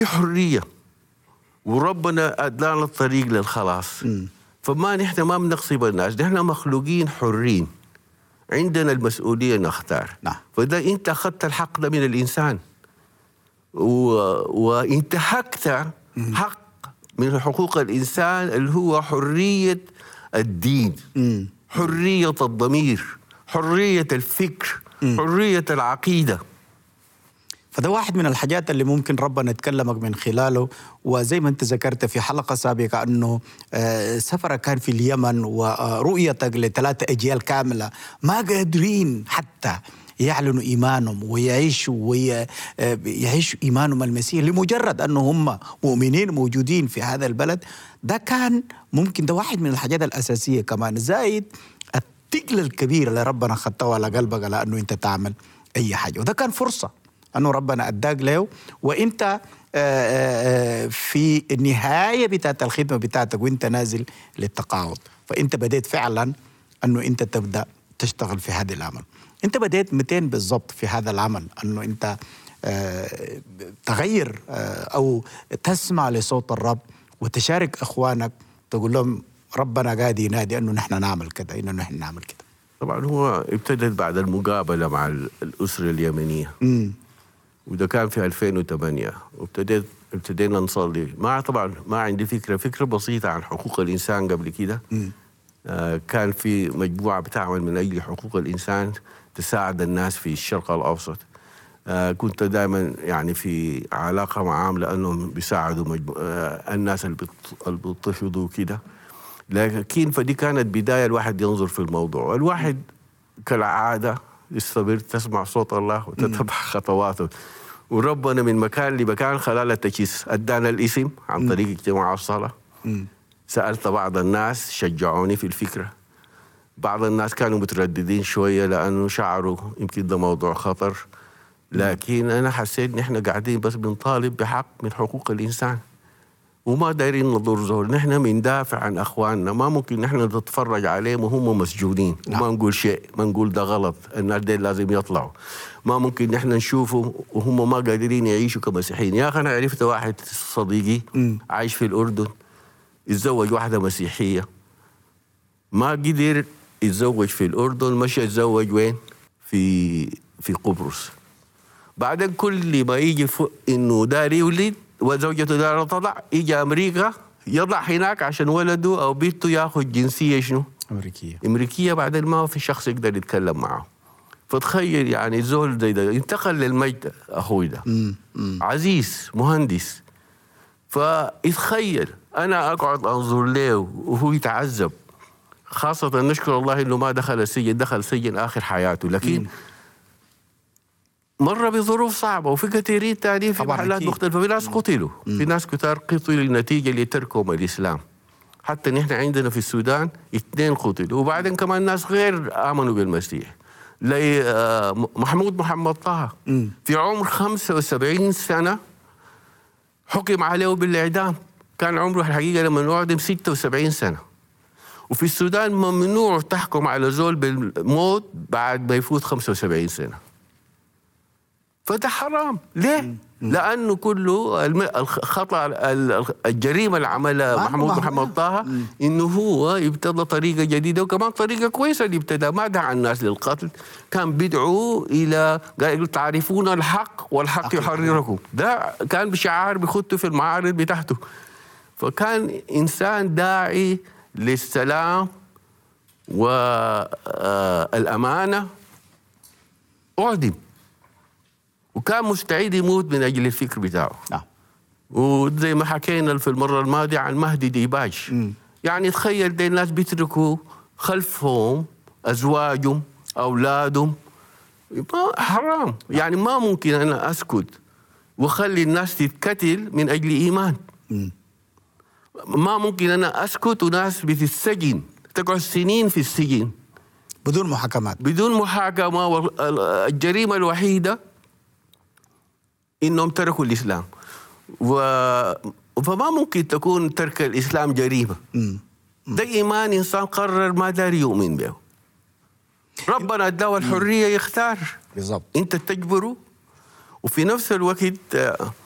حريه وربنا ادانا الطريق للخلاص فما نحن ما بنغصب الناس نحن مخلوقين حرين عندنا المسؤوليه نختار نعم. فده انت اخذت الحق ده من الانسان و... وانتهكت حق من حقوق الانسان اللي هو حريه الدين حريه الضمير حريه الفكر حريه العقيده فده واحد من الحاجات اللي ممكن ربنا يتكلمك من خلاله وزي ما انت ذكرت في حلقه سابقه انه آه، سفرك كان في اليمن ورؤيتك لثلاثه اجيال كامله ما قادرين حتى يعلنوا ايمانهم ويعيشوا ويعيشوا ايمانهم المسيح لمجرد انه هم مؤمنين موجودين في هذا البلد ده كان ممكن ده واحد من الحاجات الاساسيه كمان زايد الثقل الكبير اللي ربنا خطاه على قلبك على انه انت تعمل اي حاجه وده كان فرصه انه ربنا اداك له وانت آه، آه، آه، في النهايه بتاعت الخدمه بتاعتك وانت نازل للتقاعد فانت بديت فعلا انه انت تبدا تشتغل في هذا العمل انت بديت 200 بالضبط في هذا العمل انه انت آه، تغير آه، او تسمع لصوت الرب وتشارك اخوانك تقول لهم ربنا قاعد ينادي انه نحن نعمل كذا انه نحن نعمل كذا طبعا هو ابتدت بعد المقابله مع ال- الاسره اليمنيه امم وده كان في 2008 وابتديت ابتدينا نصلي ما طبعا ما عندي فكره فكره بسيطه عن حقوق الانسان قبل كده آه كان في مجموعه بتعمل من اجل حقوق الانسان تساعد الناس في الشرق الاوسط آه كنت دائما يعني في علاقه معهم لانهم بيساعدوا مجمو... آه الناس اللي بت- اللي بيضطهدوا كده لكن فدي كانت بدايه الواحد ينظر في الموضوع الواحد كالعاده يستمر تسمع صوت الله وتتبع خطواته وربنا من مكان لمكان خلال التجهيز ادانا الاسم عن طريق اجتماع الصلاه سالت بعض الناس شجعوني في الفكره بعض الناس كانوا مترددين شويه لانه شعروا يمكن ده موضوع خطر لكن انا حسيت ان احنا قاعدين بس بنطالب بحق من حقوق الانسان وما دايرين نضر زول نحن بندافع عن اخواننا ما ممكن نحن نتفرج عليهم وهم مسجونين نعم. وما نقول شيء ما نقول ده غلط الناس دي لازم يطلعوا ما ممكن نحن نشوفهم وهم ما قادرين يعيشوا كمسيحيين يا اخي انا عرفت واحد صديقي عايش في الاردن يتزوج واحده مسيحيه ما قدر يتزوج في الاردن مشى يتزوج وين في في قبرص بعدين كل ما يجي ف- انه داري يولد وزوجته دار تضع يجي امريكا يضع هناك عشان ولده او بنته ياخذ جنسيه شنو؟ امريكيه امريكيه بعدين ما في شخص يقدر يتكلم معه فتخيل يعني زول زي ده انتقل للمجد اخوي ده عزيز مهندس فيتخيل انا اقعد انظر له وهو يتعذب خاصة نشكر الله انه ما دخل السجن دخل سجن اخر حياته لكن مر بظروف صعبة وفي كثيرين تانيين في طبعاً محلات أكيد. مختلفة في ناس قتلوا في ناس كتار قتلوا نتيجة لتركهم الإسلام حتى نحن عندنا في السودان اثنين قتلوا وبعدين كمان ناس غير آمنوا بالمسيح لي آه، م- محمود محمد طه في عمر 75 سنة حكم عليه بالإعدام كان عمره الحقيقة لما أعدم 76 سنة وفي السودان ممنوع تحكم على زول بالموت بعد ما يفوت 75 سنة فده حرام ليه؟ لأنه كله الم- الخطأ ال- الجريمة اللي عملها ما- محمود ما هو- محمد طه إنه هو ابتدى طريقة جديدة وكمان طريقة كويسة اللي ابتدى ما دعا الناس للقتل كان بيدعو إلى قال يقول تعرفون الحق والحق يحرركم ده كان بشعار بيخطه في المعارض بتاعته فكان إنسان داعي للسلام والأمانة أعدم وكان مستعد يموت من أجل الفكر بتاعه نعم وزي ما حكينا في المرة الماضية عن مهدي ديباج يعني تخيل دي الناس بيتركوا خلفهم أزواجهم أولادهم ما حرام يعني ما ممكن أنا أسكت وأخلي الناس تتقتل من أجل إيمان ما ممكن أنا أسكت وناس بتتسجن تقعد سنين في السجن بدون محاكمات بدون محاكمة والجريمة الوحيدة إنهم تركوا الإسلام و... فما ممكن تكون ترك الإسلام جريمة ده إيمان إنسان قرر ما داري يؤمن به ربنا اداه الحرية يختار بالضبط أنت تجبره وفي نفس الوقت آه،